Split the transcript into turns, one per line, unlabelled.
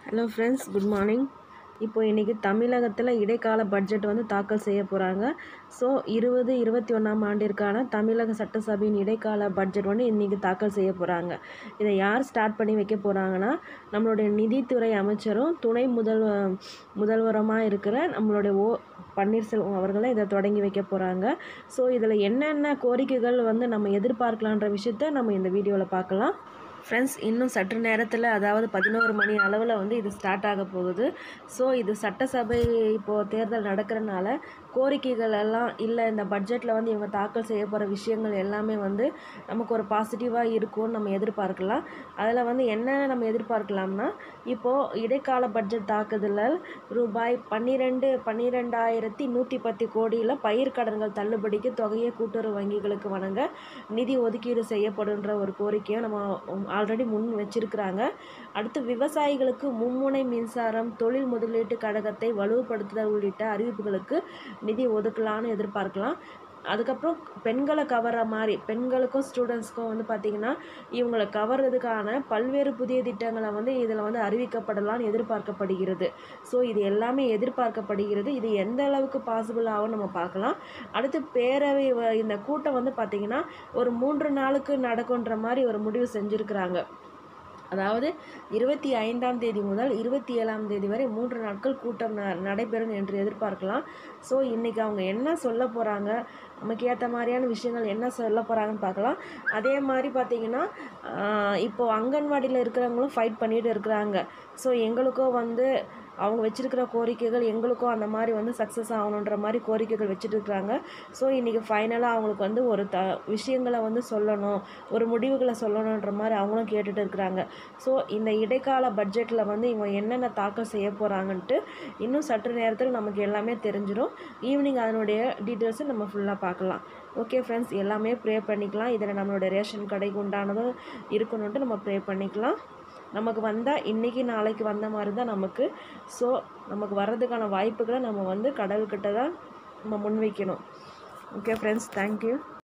hello friends good morning இப்போ இன்றைக்கி தமிழகத்தில் இடைக்கால பட்ஜெட் வந்து தாக்கல் செய்ய போகிறாங்க ஸோ இருபது இருபத்தி ஒன்றாம் ஆண்டிற்கான தமிழக சட்டசபையின் இடைக்கால பட்ஜெட் வந்து இன்றைக்கி தாக்கல் செய்ய போகிறாங்க இதை யார் ஸ்டார்ட் பண்ணி வைக்க போகிறாங்கன்னா நம்மளுடைய நிதித்துறை அமைச்சரும் துணை முதல்வ முதல்வரமாக இருக்கிற நம்மளுடைய ஓ பன்னீர்செல்வம் அவர்களை இதை தொடங்கி வைக்க போகிறாங்க ஸோ இதில் என்னென்ன கோரிக்கைகள் வந்து நம்ம எதிர்பார்க்கலான்ற விஷயத்த நம்ம இந்த வீடியோவில் பார்க்கலாம் ஃப்ரெண்ட்ஸ் இன்னும் சற்று நேரத்தில் அதாவது பதினோரு மணி அளவில் வந்து இது ஸ்டார்ட் ஆக போகுது ஸோ இது சட்டசபை இப்போது தேர்தல் நடக்கிறனால கோரிக்கைகள் எல்லாம் இல்லை இந்த பட்ஜெட்டில் வந்து இவங்க தாக்கல் செய்ய போகிற விஷயங்கள் எல்லாமே வந்து நமக்கு ஒரு பாசிட்டிவாக இருக்கும்னு நம்ம எதிர்பார்க்கலாம் அதில் வந்து என்ன நம்ம எதிர்பார்க்கலாம்னா இப்போது இடைக்கால பட்ஜெட் தாக்குதலில் ரூபாய் பன்னிரெண்டு பன்னிரெண்டாயிரத்தி நூற்றி பத்து கோடியில் பயிர்க்கடன்கள் தள்ளுபடிக்கு தொகையை கூட்டுறவு வங்கிகளுக்கு வழங்க நிதி ஒதுக்கீடு செய்யப்படுன்ற ஒரு கோரிக்கையை நம்ம ஆல்ரெடி முன் வச்சிருக்கிறாங்க அடுத்து விவசாயிகளுக்கு மும்முனை மின்சாரம் தொழில் முதலீட்டு கழகத்தை வலுப்படுத்துதல் உள்ளிட்ட அறிவிப்புகளுக்கு நிதி ஒதுக்கலான்னு எதிர்பார்க்கலாம் அதுக்கப்புறம் பெண்களை கவர்ற மாதிரி பெண்களுக்கும் ஸ்டூடெண்ட்ஸ்க்கும் வந்து பார்த்திங்கன்னா இவங்களை கவர்றதுக்கான பல்வேறு புதிய திட்டங்களை வந்து இதில் வந்து அறிவிக்கப்படலாம்னு எதிர்பார்க்கப்படுகிறது ஸோ இது எல்லாமே எதிர்பார்க்கப்படுகிறது இது எந்த அளவுக்கு பாசிபிள் ஆகும் நம்ம பார்க்கலாம் அடுத்து பேரவை வ- இந்த கூட்டம் வந்து பார்த்திங்கன்னா ஒரு மூன்று நாளுக்கு நடக்குன்ற மாதிரி ஒரு முடிவு செஞ்சுருக்கிறாங்க அதாவது இருபத்தி ஐந்தாம் தேதி முதல் இருபத்தி ஏழாம் தேதி வரை மூன்று நாட்கள் கூட்டம் ந நடைபெறும் என்று எதிர்பார்க்கலாம் ஸோ இன்றைக்கி அவங்க என்ன சொல்ல போகிறாங்க நமக்கு ஏற்ற மாதிரியான விஷயங்கள் என்ன சொல்ல போகிறாங்கன்னு பார்க்கலாம் அதே மாதிரி பார்த்திங்கன்னா இப்போது அங்கன்வாடியில் இருக்கிறவங்களும் ஃபைட் பண்ணிட்டு இருக்கிறாங்க ஸோ எங்களுக்கும் வந்து அவங்க வச்சிருக்கிற கோரிக்கைகள் எங்களுக்கும் அந்த மாதிரி வந்து சக்ஸஸ் ஆகணுன்ற மாதிரி கோரிக்கைகள் வச்சுட்டு இருக்கிறாங்க ஸோ இன்றைக்கி ஃபைனலாக அவங்களுக்கு வந்து ஒரு த விஷயங்களை வந்து சொல்லணும் ஒரு முடிவுகளை சொல்லணுன்ற மாதிரி அவங்களும் கேட்டுட்டு இருக்கிறாங்க ஸோ இந்த இடைக்கால பட்ஜெட்டில் வந்து இவங்க என்னென்ன தாக்கல் செய்ய போகிறாங்கன்ட்டு இன்னும் சற்று நேரத்தில் நமக்கு எல்லாமே தெரிஞ்சிடும் ஈவினிங் அதனுடைய டீட்டெயில்ஸை நம்ம ஃபுல்லாக பார்க்கலாம் ஓகே ஃப்ரெண்ட்ஸ் எல்லாமே ப்ரே பண்ணிக்கலாம் இதில் நம்மளோட ரேஷன் கடைக்கு உண்டானதும் இருக்கணுன்ட்டு நம்ம ப்ரே பண்ணிக்கலாம் நமக்கு வந்தால் இன்றைக்கி நாளைக்கு வந்த மாதிரி தான் நமக்கு ஸோ நமக்கு வர்றதுக்கான வாய்ப்புகளை நம்ம வந்து கடவுள்கிட்ட தான் நம்ம முன்வைக்கணும் ஓகே ஃப்ரெண்ட்ஸ் தேங்க்யூ